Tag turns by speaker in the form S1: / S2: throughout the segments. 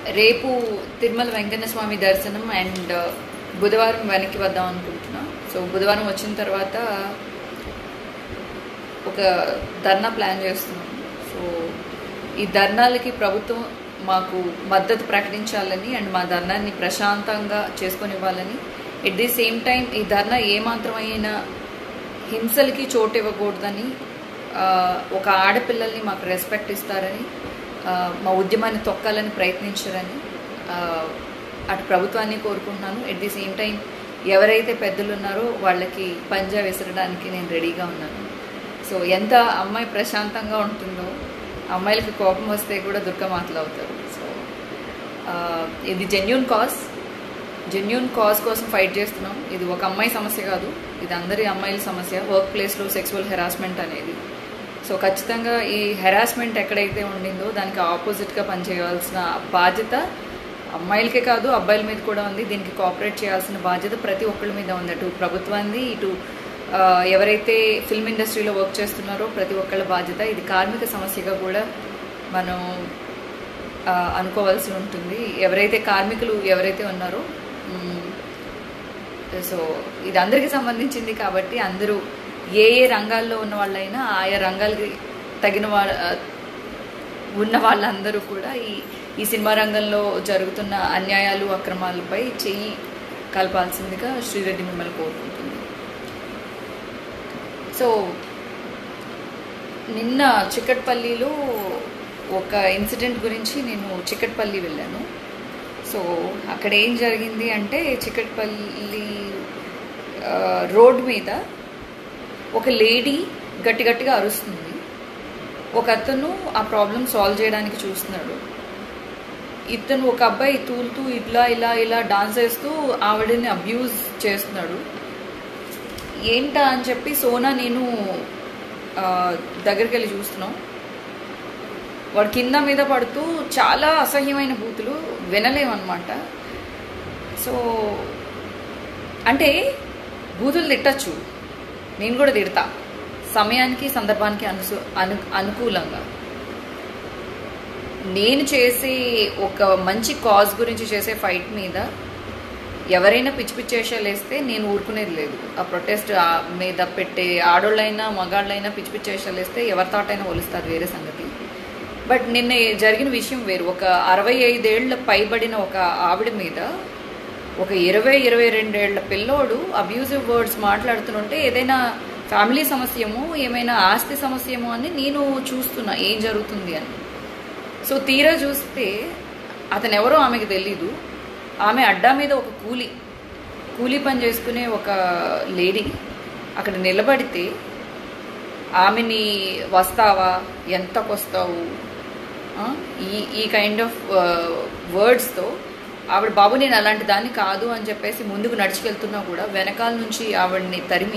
S1: రేపు తిరుమల వెంకన్న స్వామి దర్శనం అండ్ బుధవారం వెనక్కి వద్దాం అనుకుంటున్నా సో బుధవారం వచ్చిన తర్వాత ఒక ధర్నా ప్లాన్ చేస్తున్నాం సో ఈ ధర్నాలకి ప్రభుత్వం మాకు మద్దతు ప్రకటించాలని అండ్ మా ధర్నాన్ని ప్రశాంతంగా చేసుకొనివ్వాలని ఎట్ ది సేమ్ టైం ఈ ధర్నా ఏమాత్రమైన హింసలకి చోటు ఇవ్వకూడదని ఆ, ఒక ఆడపిల్లల్ని మాకు రెస్పెక్ట్ ఇస్తారని ఆ, మా ఉద్యమాన్ని తొక్కాలని ప్రయత్నించారని ఆ, అటు ప్రభుత్వాన్ని కోరుకుంటున్నాను ఎట్ ది సేమ్ టైం ఎవరైతే పెద్దలు ఉన్నారో వాళ్ళకి పంజా విసరడానికి నేను రెడీగా ఉన్నాను సో ఎంత అమ్మాయి ప్రశాంతంగా ఉంటుందో అమ్మాయిలకి కోపం వస్తే కూడా దుర్గమాతలు అవుతారు సో ఆ, ఇది జెన్యున్ కాజ్ జెన్యున్ కాజ్ కోసం ఫైట్ చేస్తున్నాం ఇది ఒక అమ్మాయి సమస్య కాదు ఇది అందరి అమ్మాయిల సమస్య వర్క్ ప్లేస్లో సెక్సువల్ హెరాస్మెంట్ అనేది సో ఖచ్చితంగా ఈ హెరాస్మెంట్ ఎక్కడైతే ఉండిందో దానికి ఆపోజిట్గా పనిచేయవలసిన బాధ్యత అమ్మాయిలకే కాదు అబ్బాయిల మీద కూడా ఉంది దీనికి కోఆపరేట్ చేయాల్సిన బాధ్యత ప్రతి ఒక్కళ్ళ మీద ఉంది అటు ప్రభుత్వాన్ని ఇటు ఆ, ఎవరైతే ఫిల్మ్ ఇండస్ట్రీలో వర్క్ చేస్తున్నారో ప్రతి ఒక్కళ్ళ బాధ్యత ఇది కార్మిక సమస్యగా కూడా మనం ఆ, అనుకోవాల్సి ఉంటుంది ఎవరైతే కార్మికులు ఎవరైతే ఉన్నారో మ్, సో ఇది అందరికీ సంబంధించింది కాబట్టి అందరూ ఏ ఏ రంగాల్లో ఉన్న వాళ్ళైనా ఆయా రంగాలకి తగిన వాళ్ళ ఉన్న వాళ్ళందరూ కూడా ఈ ఈ సినిమా రంగంలో జరుగుతున్న అన్యాయాలు అక్రమాలపై చెయ్యి కలపాల్సిందిగా శ్రీరెడ్డి మిమ్మల్ని కోరుకుంటుంది సో నిన్న చిక్కట్పల్లిలో ఒక ఇన్సిడెంట్ గురించి నేను చిక్కట్పల్లి వెళ్ళాను సో అక్కడ ఏం జరిగింది అంటే చిక్కట్పల్లి ఆ, రోడ్ మీద ఒక లేడీ గట్టి గట్టిగా అరుస్తుంది ఒక అతను ఆ ప్రాబ్లం సాల్వ్ చేయడానికి చూస్తున్నాడు ఇతను ఒక అబ్బాయి తూలుతూ ఇట్లా ఇలా ఇలా డాన్స్ చేస్తూ ఆవిడని అబ్యూజ్ చేస్తున్నాడు ఏంటా అని చెప్పి సోనా నేను ఆ, దగ్గరికి వెళ్ళి చూస్తున్నాం వాడు కింద మీద పడుతూ చాలా అసహ్యమైన బూతులు వినలేమన్నమాట సో అంటే బూతులు తిట్టచ్చు నేను కూడా తిడతా సమయానికి సందర్భానికి అనుసు అను అనుకూలంగా నేను చేసే ఒక మంచి కాజ్ గురించి చేసే ఫైట్ మీద ఎవరైనా పిచ్చి పిచ్చి వేషాలు వేస్తే నేను ఊరుకునేది లేదు ఆ ప్రొటెస్ట్ మీద పెట్టే ఆడోళ్ళైనా మగాళ్ళైనా పిచ్చి పిచ్చి వేషాలు వేస్తే ఎవరి తాటైనా ఒలుస్తారు వేరే సంగతి బట్ నిన్న జరిగిన విషయం వేరు ఒక అరవై ఐదేళ్ల పైబడిన ఒక ఆవిడ మీద ఒక ఇరవై ఇరవై రెండేళ్ల పిల్లోడు అబ్యూజివ్ వర్డ్స్ మాట్లాడుతుంటే ఏదైనా ఫ్యామిలీ సమస్యమో ఏమైనా ఆస్తి సమస్యమో అని నేను చూస్తున్నా ఏం జరుగుతుంది అని సో తీరా చూస్తే అతను ఎవరో ఆమెకు తెలీదు ఆమె అడ్డా మీద ఒక కూలి కూలీ పని చేసుకునే ఒక లేడీ అక్కడ నిలబడితే ఆమెని వస్తావా ఎంతకొస్తావు ఆ, ఈ ఈ కైండ్ ఆఫ్ వర్డ్స్తో ఆవిడ బాబు నేను అలాంటి దాన్ని కాదు అని చెప్పేసి ముందుకు నడుచుకెళ్తున్నా కూడా వెనకాల నుంచి ఆవిడని తరిమి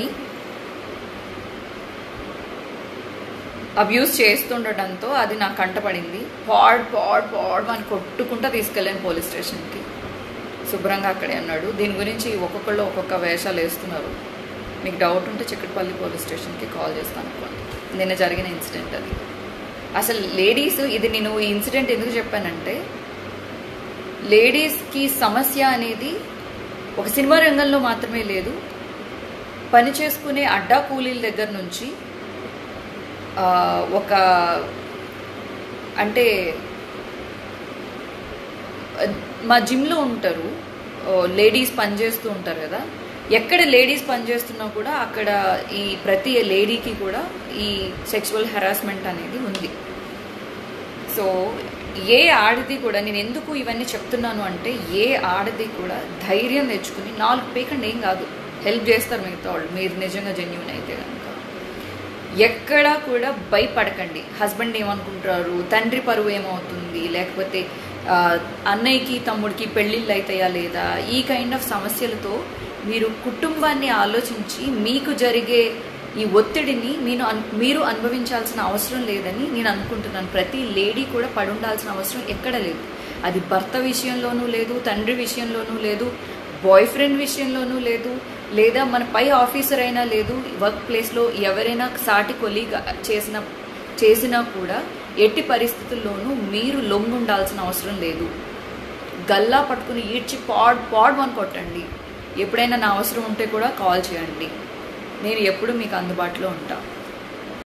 S1: అబ్యూస్ చేస్తుండటంతో అది నాకు కంటపడింది పాడ్ పాడ్ పాడ్ అని కొట్టుకుంటా తీసుకెళ్ళాను పోలీస్ స్టేషన్కి శుభ్రంగా అక్కడే ఉన్నాడు దీని గురించి ఒక్కొక్కళ్ళు ఒక్కొక్క వేషాలు వేస్తున్నారు మీకు డౌట్ ఉంటే చిక్కటిపల్లి పోలీస్ స్టేషన్కి కాల్ చేస్తాను అనుకోండి నిన్న జరిగిన ఇన్సిడెంట్ అది అసలు లేడీస్ ఇది నేను ఈ ఇన్సిడెంట్ ఎందుకు చెప్పానంటే లేడీస్కి సమస్య అనేది ఒక సినిమా రంగంలో మాత్రమే లేదు పని చేసుకునే అడ్డా కూలీల దగ్గర నుంచి ఆ, ఒక అంటే మా జిమ్లో ఉంటారు లేడీస్ పనిచేస్తూ ఉంటారు కదా ఎక్కడ లేడీస్ పనిచేస్తున్నా కూడా అక్కడ ఈ ప్రతి లేడీకి కూడా ఈ సెక్సువల్ హెరాస్మెంట్ అనేది ఉంది సో ఏ ఆడది కూడా నేను ఎందుకు ఇవన్నీ చెప్తున్నాను అంటే ఏ ఆడది కూడా ధైర్యం తెచ్చుకుని నాలుగు పేకండి ఏం కాదు హెల్ప్ చేస్తారు మిగతా వాళ్ళు మీరు నిజంగా జెన్యున్ అయితే కనుక ఎక్కడా కూడా భయపడకండి హస్బెండ్ ఏమనుకుంటారు తండ్రి పరువు ఏమవుతుంది లేకపోతే ఆ, అన్నయ్యకి తమ్ముడికి పెళ్ళిళ్ళు అవుతాయా లేదా ఈ కైండ్ ఆఫ్ సమస్యలతో మీరు కుటుంబాన్ని ఆలోచించి మీకు జరిగే ఈ ఒత్తిడిని మీరు అన్- మీరు అనుభవించాల్సిన అవసరం లేదని నేను అనుకుంటున్నాను ప్రతి లేడీ కూడా పడి ఉండాల్సిన అవసరం ఎక్కడ లేదు అది భర్త విషయంలోనూ లేదు తండ్రి విషయంలోనూ లేదు బాయ్ ఫ్రెండ్ విషయంలోనూ లేదు లేదా మన పై ఆఫీసర్ అయినా లేదు వర్క్ ప్లేస్లో ఎవరైనా సాటి కొలీగ్ చేసిన చేసినా కూడా ఎట్టి పరిస్థితుల్లోనూ మీరు లొంగుండాల్సిన అవసరం లేదు గల్లా పట్టుకుని ఈడ్చి పాడ్ పాడ్ అని కొట్టండి ఎప్పుడైనా నా అవసరం ఉంటే కూడా కాల్ చేయండి నేను ఎప్పుడు మీకు అందుబాటులో ఉంటాను